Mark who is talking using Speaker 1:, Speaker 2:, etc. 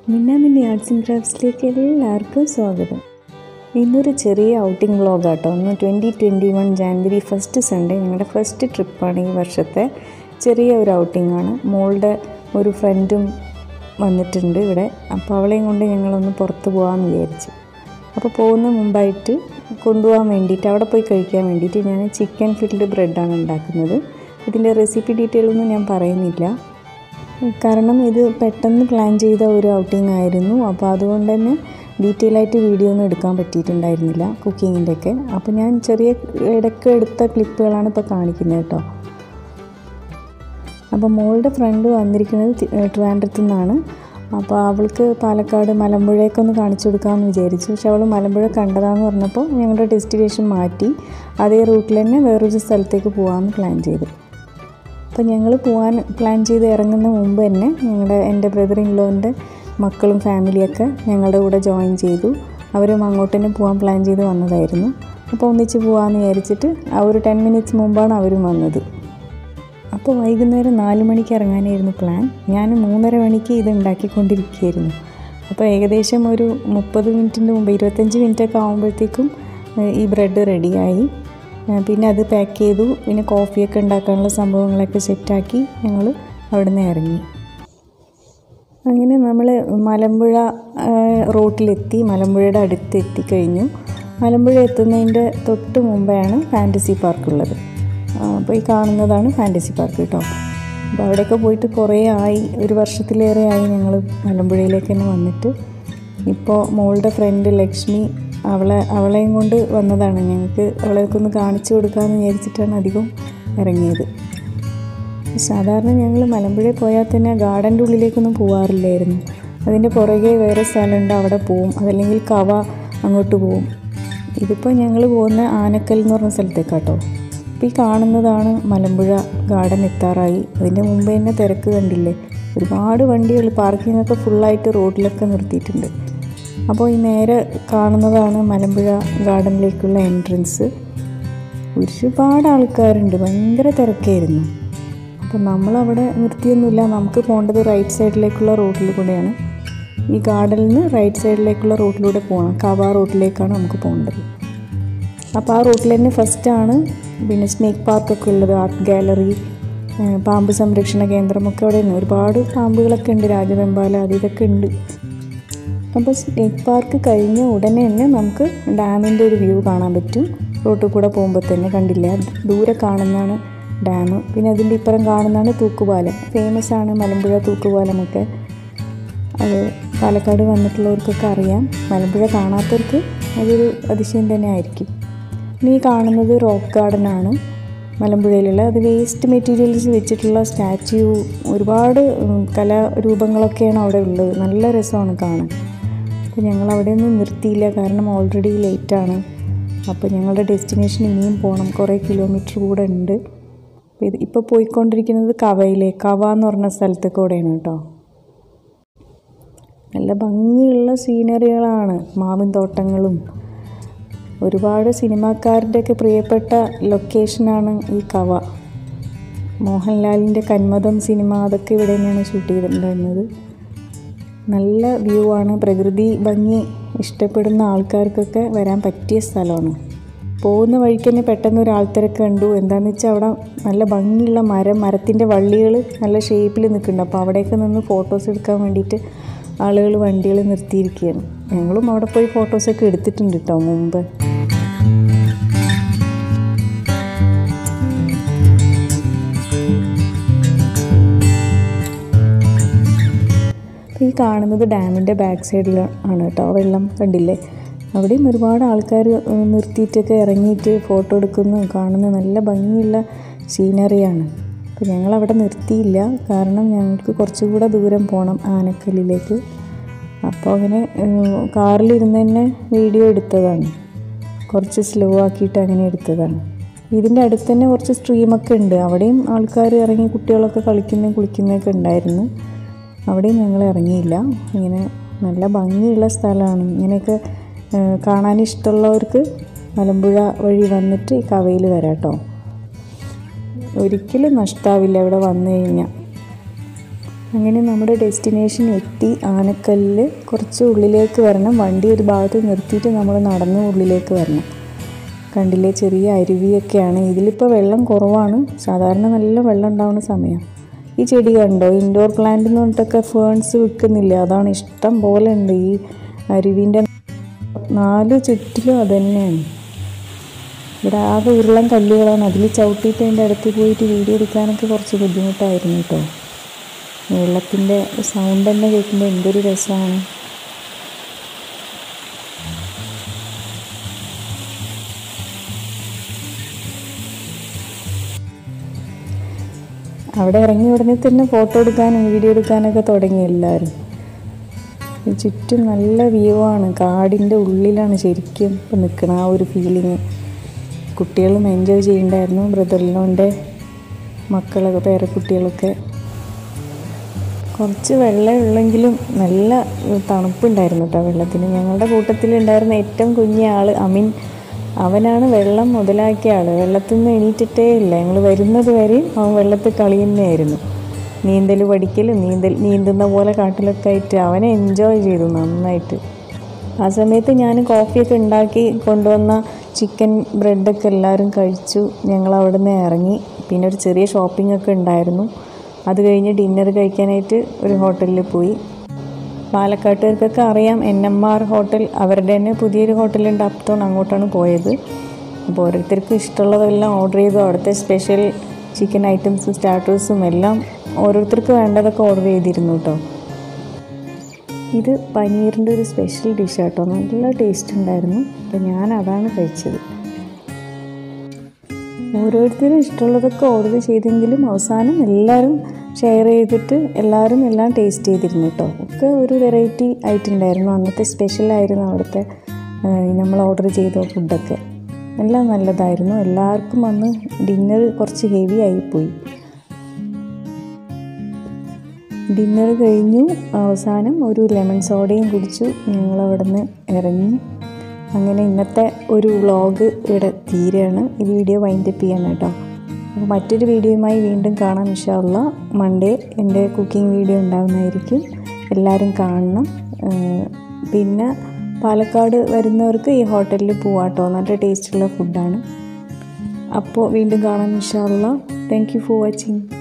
Speaker 1: മിന്നാമിന്നി arts and ക്രാഫ്റ്റ്സിലേക്ക് എല്ലാവർക്കും സ്വാഗതം ഇന്നൊരു ചെറിയ ഔട്ടിംഗ് വ്ളോഗാട്ടോ ഒന്ന് twenty twenty one January first Sunday ഞങ്ങളുടെ ഫസ്റ്റ് ട്രിപ്പാണ് ഈ വർഷത്തെ ചെറിയ ഒരു ഔട്ടിംഗ് ആണ് മോളുടെ ഒരു ഫ്രണ്ടും വന്നിട്ടുണ്ട് ഇവിടെ അപ്പോൾ അവളെയും കൊണ്ട് ഞങ്ങളൊന്ന് പുറത്ത് പോകാമെന്ന് വിചാരിച്ചു അപ്പോൾ പോകുന്ന മുമ്പായിട്ട് കൊണ്ടുപോകാൻ വേണ്ടിയിട്ട് അവിടെ പോയി കഴിക്കാൻ വേണ്ടിയിട്ട് ഞാൻ ചിക്കൻ ഫിൽഡ് ബ്രെഡാണ് ഉണ്ടാക്കുന്നത് ഇതിൻ്റെ റെസിപ്പി ഡീറ്റെയിൽ ഒന്നും ഞാൻ പറയുന്നില്ല കാരണം ഇത് പെട്ടെന്ന് പ്ലാൻ ചെയ്ത ഒരു ഔട്ടിംഗ് ആയിരുന്നു അപ്പോൾ അതുകൊണ്ട് തന്നെ ഡീറ്റെയിൽ ആയിട്ട് വീഡിയോ ഒന്നും എടുക്കാൻ പറ്റിയിട്ടുണ്ടായിരുന്നില്ല കുക്കിങ്ങിൻ്റെ ഒക്കെ അപ്പോൾ ഞാൻ ചെറിയ ഇടയ്ക്ക് എടുത്ത ക്ലിപ്പുകളാണ് ഇപ്പോൾ കാണിക്കുന്നത് കേട്ടോ അപ്പോൾ മോളുടെ ഫ്രണ്ട് വന്നിരിക്കുന്നത് തി- ഏഹ് ട്രിവാൻഡ്രത്തു നിന്നാണ് അപ്പോൾ അവൾക്ക് പാലക്കാട് മലമ്പുഴയൊക്കെ ഒന്ന് കാണിച്ചു കൊടുക്കാമെന്ന് വിചാരിച്ചു പക്ഷെ അവൾ മലമ്പുഴ കണ്ടതാന്ന് പറഞ്ഞപ്പോൾ ഞങ്ങളുടെ ഡെസ്റ്റിനേഷൻ മാറ്റി അതേ റൂട്ടിൽ തന്നെ വേറൊരു സ്ഥലത്തേക്ക് പോകാമെന്ന് പ്ലാൻ ചെയ്തു അപ്പോൾ ഞങ്ങൾ പോകാൻ പ്ലാൻ ചെയ്ത് ഇറങ്ങുന്ന മുമ്പ് തന്നെ ഞങ്ങളുടെ എൻ്റെ ബ്രദർ ഇൻലോൻ്റെ മക്കളും ഫാമിലിയൊക്കെ ഞങ്ങളുടെ കൂടെ ജോയിൻ ചെയ്തു അവരും അങ്ങോട്ട് തന്നെ പോകാൻ പ്ലാൻ ചെയ്ത് വന്നതായിരുന്നു അപ്പോൾ ഒന്നിച്ച് പോകാമെന്ന് വിചാരിച്ചിട്ട് ആ ഒരു ടെൻ മിനിറ്റ്സ് മുമ്പാണ് അവരും വന്നത് അപ്പോൾ വൈകുന്നേരം നാല് മണിക്ക് ഇറങ്ങാനായിരുന്നു പ്ലാൻ ഞാൻ മൂന്നര മണിക്ക് ഇത് ഉണ്ടാക്കിക്കൊണ്ടിരിക്കുകയായിരുന്നു അപ്പോൾ ഏകദേശം ഒരു മുപ്പത് മിനിറ്റിൻ്റെ മുമ്പ് ഇരുപത്തഞ്ച് മിനിറ്റൊക്കെ ആകുമ്പോഴത്തേക്കും ഏഹ്, ഈ ബ്രെഡ് റെഡിയായി ഏഹ്, പിന്നെ അത് പാക്ക് ചെയ്തു പിന്നെ കോഫിയൊക്കെ ഉണ്ടാക്കാനുള്ള സംഭവങ്ങളൊക്കെ സെറ്റാക്കി ഞങ്ങൾ അവിടെ നിന്ന് ഇറങ്ങി അങ്ങനെ നമ്മൾ മലമ്പുഴ ആ, റോട്ടിലെത്തി മലമ്പുഴയുടെ അടുത്ത് എത്തിക്കഴിഞ്ഞു മലമ്പുഴ എത്തുന്നതിൻ്റെ തൊട്ട് മുമ്പാണ് ഫാൻറ്റസി പാർക്കുള്ളത് അപ്പോൾ ഈ കാണുന്നതാണ് ഫാൻറ്റസി പാർക്ക് കേട്ടോ അപ്പോൾ അവിടെയൊക്കെ പോയിട്ട് കുറേ ആയി ഒരു വർഷത്തിലേറെ ആയി ഞങ്ങൾ മലമ്പുഴയിലേക്ക് തന്നെ വന്നിട്ട് ഇപ്പോൾ മോളുടെ ഫ്രണ്ട് ലക്ഷ്മി അവളെ അവളെയും കൊണ്ട് വന്നതാണ് ഞങ്ങൾക്ക് അവളെയൊക്കെ ഒന്ന് കാണിച്ചു കൊടുക്കാമെന്ന് വിചാരിച്ചിട്ടാണ് അധികം ഇറങ്ങിയത് സാധാരണ ഞങ്ങൾ മലമ്പുഴയിൽ പോയാൽ തന്നെ ഗാർഡൻ്റെ ഉള്ളിലേക്കൊന്നും പോകാറില്ലായിരുന്നു അതിൻ്റെ പുറകെ വേറെ സ്ഥലമുണ്ട് അവിടെ പോവും അതല്ലെങ്കിൽ കവ അങ്ങോട്ട് പോവും ഇതിപ്പോൾ ഞങ്ങൾ പോകുന്ന ആനക്കൽ എന്ന് പറഞ്ഞ സ്ഥലത്തേക്കാട്ടോ ഇപ്പോൾ ഈ കാണുന്നതാണ് മലമ്പുഴ ഗാർഡൻ എത്താറായി അതിൻ്റെ മുമ്പ് തന്നെ തിരക്ക് കണ്ടില്ലേ ഒരുപാട് വണ്ടികൾ പാർക്കിംഗ് ഒക്കെ ഫുള്ളായിട്ട് റോഡിലൊക്കെ നിർത്തിയിട്ടുണ്ട് അപ്പോൾ ഈ നേരെ കാണുന്നതാണ് മലമ്പുഴ ഗാർഡനിലേക്കുള്ള എൻട്രൻസ് ഒരുപാട് ആൾക്കാരുണ്ട് ഭയങ്കര തിരക്കായിരുന്നു അപ്പം നമ്മളവിടെ നിർത്തിയൊന്നുമില്ല നമുക്ക് പോകേണ്ടത് റൈറ്റ് സൈഡിലേക്കുള്ള റോഡിൽ കൂടെയാണ് ഈ ഗാർഡനിൽ നിന്ന് റൈറ്റ് സൈഡിലേക്കുള്ള റോഡിലൂടെ പോകണം കവ റോഡിലേക്കാണ് നമുക്ക് പോകേണ്ടത് അപ്പോൾ ആ റൂട്ടിൽ തന്നെ ഫസ്റ്റാണ് പിന്നെ സ്നേക്ക് പാർക്കൊക്കെ ഉള്ളത് ആർട്ട് ഗാലറി ഏഹ് പാമ്പ് സംരക്ഷണ കേന്ദ്രമൊക്കെ അവിടെ ഉണ്ട് ഒരുപാട് പാമ്പുകളൊക്കെ ഉണ്ട് രാജവെമ്പാല അത് ഇതൊക്കെ ഉണ്ട് അപ്പോൾ സ്നേക്ക് പാർക്ക് കഴിഞ്ഞ ഉടനെ തന്നെ നമുക്ക് ഡാമിൻ്റെ ഒരു വ്യൂ കാണാൻ പറ്റും റോട്ടിൽ കൂടെ പോകുമ്പോൾ തന്നെ കണ്ടില്ല ദൂരെ കാണുന്നതാണ് ഡാം പിന്നെ അതിൻ്റെ ഇപ്പുറം കാണുന്നതാണ് തൂക്കുപാലം ഫേമസ് ആണ് മലമ്പുഴ തൂക്കുപാലമൊക്കെ അത് പാലക്കാട് വന്നിട്ടുള്ളവർക്കൊക്കെ അറിയാം മലമ്പുഴ കാണാത്തവർക്ക് അതൊരു അതിശയം തന്നെ ആയിരിക്കും ഇനി ഈ കാണുന്നത് റോക്ക് ഗാർഡൻ ആണ് മലമ്പുഴയിലുള്ള അത് വേസ്റ്റ് മെറ്റീരിയൽസ് വെച്ചിട്ടുള്ള സ്റ്റാച്യു ഒരുപാട് ഉം, കലാരൂപങ്ങളൊക്കെയാണ് അവിടെ ഉള്ളത് നല്ല രസമാണ് കാണാൻ അപ്പോൾ ഞങ്ങൾ അവിടെ ഒന്നും നിർത്തിയില്ല കാരണം ഓൾറെഡി ലേറ്റാണ് അപ്പോൾ ഞങ്ങളുടെ ഡെസ്റ്റിനേഷൻ ഇനിയും പോകണം കുറേ കിലോമീറ്റർ കൂടെ ഉണ്ട് അപ്പോൾ ഇത് ഇപ്പോൾ പോയിക്കൊണ്ടിരിക്കുന്നത് കവയിലെ കവ എന്ന് പറഞ്ഞ സ്ഥലത്ത് കൂടെയാണ് കേട്ടോ നല്ല ഭംഗിയുള്ള സീനറികളാണ് മാവിൻ തോട്ടങ്ങളും ഒരുപാട് സിനിമാക്കാരുടെയൊക്കെ പ്രിയപ്പെട്ട ലൊക്കേഷനാണ് ഈ കവ മോഹൻലാലിൻ്റെ കന്മതം സിനിമ അതൊക്കെ ഇവിടെ തന്നെയാണ് ഷൂട്ട് ചെയ്തിട്ടുണ്ടായിരുന്നത് നല്ല വ്യൂ ആണ് പ്രകൃതി ഭംഗി ഇഷ്ടപ്പെടുന്ന ആൾക്കാർക്കൊക്കെ വരാൻ പറ്റിയ സ്ഥലമാണ് പോകുന്ന വഴിക്ക് തന്നെ പെട്ടെന്ന് ഒരു ആൾത്തിരക്ക് കണ്ടു എന്താണെന്ന് വെച്ചാൽ അവിടെ നല്ല ഭംഗിയുള്ള മരം മരത്തിൻ്റെ വള്ളികൾ നല്ല ഷേപ്പിൽ നിൽക്കുന്നുണ്ട് അപ്പോൾ അവിടെയൊക്കെ നിന്ന് ഫോട്ടോസ് എടുക്കാൻ വേണ്ടിയിട്ട് ആളുകൾ വണ്ടികൾ നിർത്തിയിരിക്കുകയാണ് ഞങ്ങളും അവിടെ പോയി ഫോട്ടോസൊക്കെ എടുത്തിട്ടുണ്ട് കേട്ടോ മുമ്പ് ഈ കാണുന്നത് ഡാമിൻ്റെ ബാക്ക് സൈഡിൽ ആണ് കേട്ടോ വെള്ളം കണ്ടില്ലേ അവിടെയും ഒരുപാട് ആൾക്കാർ നിർത്തിയിട്ടൊക്കെ ഇറങ്ങിയിട്ട് ഫോട്ടോ എടുക്കുന്നു കാണുന്ന നല്ല ഭംഗിയുള്ള സീനറിയാണ് അപ്പോൾ ഞങ്ങൾ അവിടെ നിർത്തിയില്ല കാരണം ഞങ്ങൾക്ക് കുറച്ചുകൂടെ ദൂരം പോകണം ആനക്കല്ലിലേക്ക് അപ്പോൾ അങ്ങനെ ഏഹ്, കാറിലിരുന്ന് തന്നെ വീഡിയോ എടുത്തതാണ് കുറച്ച് സ്ലോ ആക്കിയിട്ട് അങ്ങനെ എടുത്തതാണ് ഇതിൻ്റെ അടുത്ത് തന്നെ കുറച്ച് സ്ട്രീമൊക്കെ ഉണ്ട് അവിടെയും ആൾക്കാർ ഇറങ്ങി കുട്ടികളൊക്കെ കളിക്കുന്നതും കുളിക്കുന്നതൊക്കെ ഉണ്ടായിരുന്നു അവിടെയും ഞങ്ങൾ ഇറങ്ങിയില്ല ഇങ്ങനെ നല്ല ഭംഗിയുള്ള സ്ഥലമാണ് ഇങ്ങനെയൊക്കെ ഏഹ്, കാണാൻ ഇഷ്ടമുള്ളവർക്ക് മലമ്പുഴ വഴി വന്നിട്ട് ഈ കവയിൽ വരാം കേട്ടോ ഒരിക്കലും നഷ്ടാവില്ല ഇവിടെ വന്നു കഴിഞ്ഞാൽ അങ്ങനെ നമ്മുടെ ഡെസ്റ്റിനേഷൻ എത്തി ആനക്കല്ലിൽ കുറച്ച് ഉള്ളിലേക്ക് വരണം വണ്ടി ഒരു ഭാഗത്ത് നിർത്തിയിട്ട് നമ്മൾ നടന്ന് ഉള്ളിലേക്ക് വരണം കണ്ടില്ലേ ചെറിയ അരുവിയൊക്കെയാണ് ഇതിലിപ്പോൾ വെള്ളം കുറവാണ് സാധാരണ നല്ല വെള്ളം ഉണ്ടാവുന്ന സമയം ഈ ചെടി കണ്ടോ ഇൻഡോർ പ്ലാന്റ് എന്ന് പറഞ്ഞിട്ടൊക്കെ ഫേൺസ് വിൽക്കുന്നില്ല അതാണ് ഇഷ്ടം പോലെ ഉണ്ട് ഈ അരുവിൻ്റെ നാല് ചുറ്റിലും അത് തന്നെയാണ് ഇവിടെ ആകെ ഉരുളൻ കല്ലുകളാണ് അതിൽ ചവിട്ടിയിട്ട് അതിൻ്റെ അടുത്ത് പോയിട്ട് വീഡിയോ എടുക്കാനൊക്കെ കുറച്ച് ബുദ്ധിമുട്ടായിരുന്നു കേട്ടോ വെള്ളത്തിൻ്റെ സൗണ്ട് തന്നെ കേൾക്കുമ്പോൾ എന്തൊരു രസമാണ് അവിടെ ഇറങ്ങി ഉടനെ തന്നെ ഫോട്ടോ എടുക്കാനും വീഡിയോ എടുക്കാനൊക്കെ തുടങ്ങി എല്ലാവരും ഈ ചുറ്റും നല്ല വ്യൂ ആണ് കാടിൻ്റെ ഉള്ളിലാണ് ശരിക്കും ഇപ്പം നിൽക്കണം ആ ഒരു ഫീലിങ് കുട്ടികളും എൻജോയ് ചെയ്യണ്ടായിരുന്നു ബ്രദറിലോൻ്റെ മക്കളൊക്കെ പേരക്കുട്ടികളൊക്കെ കുറച്ച് വെള്ളം ഉള്ളെങ്കിലും നല്ല തണുപ്പുണ്ടായിരുന്നു കേട്ടോ വെള്ളത്തിന് ഞങ്ങളുടെ കൂട്ടത്തിലുണ്ടായിരുന്ന ഏറ്റവും കുഞ്ഞ ആൾ അമിൻ അവനാണ് വെള്ളം മുതലാക്കിയ ആൾ വെള്ളത്തിൽ നിന്ന് എണീറ്റിട്ടേ ഇല്ല ഞങ്ങൾ വരുന്നത് വരെയും അവൻ വെള്ളത്തിൽ കളി തന്നെയായിരുന്നു നീന്തൽ പഠിക്കൽ നീന്തൽ നീന്തുന്ന പോലെ കാട്ടിലൊക്കെ ആയിട്ട് അവനെ എൻജോയ് ചെയ്തു നന്നായിട്ട് ആ സമയത്ത് ഞാൻ കോഫിയൊക്കെ ഉണ്ടാക്കി കൊണ്ടുവന്ന ചിക്കൻ ബ്രെഡൊക്കെ എല്ലാവരും കഴിച്ചു ഞങ്ങൾ അവിടെ നിന്ന് ഇറങ്ങി പിന്നെ ഒരു ചെറിയ ഷോപ്പിംഗ് ഒക്കെ ഉണ്ടായിരുന്നു അത് കഴിഞ്ഞ് ഡിന്നർ കഴിക്കാനായിട്ട് ഒരു ഹോട്ടലിൽ പോയി പാലക്കാട്ടുകാർക്കൊക്കെ അറിയാം എൻ എം ആർ ഹോട്ടൽ അവരുടെ തന്നെ പുതിയൊരു ഹോട്ടലുണ്ട് അപ്തോൺ അങ്ങോട്ടാണ് പോയത് അപ്പോൾ ഓരോരുത്തർക്കും ഇഷ്ടമുള്ളതെല്ലാം ഓർഡർ ചെയ്തു അവിടുത്തെ സ്പെഷ്യൽ ചിക്കൻ ഐറ്റംസും സ്റ്റാർട്ടേഴ്സും എല്ലാം ഓരോരുത്തർക്ക് വേണ്ടതൊക്കെ ഓർഡർ ചെയ്തിരുന്നു കേട്ടോ ഇത് പനീറിൻ്റെ ഒരു സ്പെഷ്യൽ ഡിഷ് കേട്ടോ നല്ല ടേസ്റ്റ് ഉണ്ടായിരുന്നു അപ്പോൾ ഞാൻ അതാണ് കഴിച്ചത് ഓരോരുത്തരും ഇഷ്ടമുള്ളതൊക്കെ ഓർഡർ ചെയ്തെങ്കിലും അവസാനം എല്ലാവരും ഷെയർ ചെയ്തിട്ട് എല്ലാവരും എല്ലാം ടേസ്റ്റ് ചെയ്തിരുന്നു കേട്ടോ ഒക്കെ ഒരു വെറൈറ്റി ആയിട്ടുണ്ടായിരുന്നു അന്നത്തെ സ്പെഷ്യലായിരുന്നു അവിടുത്തെ നമ്മൾ ഓർഡർ ചെയ്ത ഫുഡൊക്കെ എല്ലാം നല്ലതായിരുന്നു എല്ലാവർക്കും അന്ന് ഡിന്നർ കുറച്ച് ഹെവി ആയിപ്പോയി ഡിന്നർ കഴിഞ്ഞു അവസാനം ഒരു ലെമൺ സോഡയും കുടിച്ചു ഞങ്ങൾ അവിടെ നിന്ന് ഇറങ്ങി അങ്ങനെ ഇന്നത്തെ ഒരു വ്ളോഗ് ഇവിടെ തീരെയാണ് ഈ വീഡിയോ വൈൻഡപ്പ് ചെയ്യാണ് കേട്ടോ അപ്പോൾ മറ്റൊരു വീഡിയോയുമായി വീണ്ടും കാണാം ഇൻഷാല്ല മൺഡേ എൻ്റെ കുക്കിംഗ് വീഡിയോ ഉണ്ടാകുന്നതായിരിക്കും എല്ലാവരും കാണണം പിന്നെ പാലക്കാട് വരുന്നവർക്ക് ഈ ഹോട്ടലിൽ പോവാട്ടോ നല്ല ടേസ്റ്റുള്ള ഫുഡാണ് അപ്പോൾ വീണ്ടും കാണാം ഇൻഷാല്ല താങ്ക് യു ഫോർ വാച്ചിങ്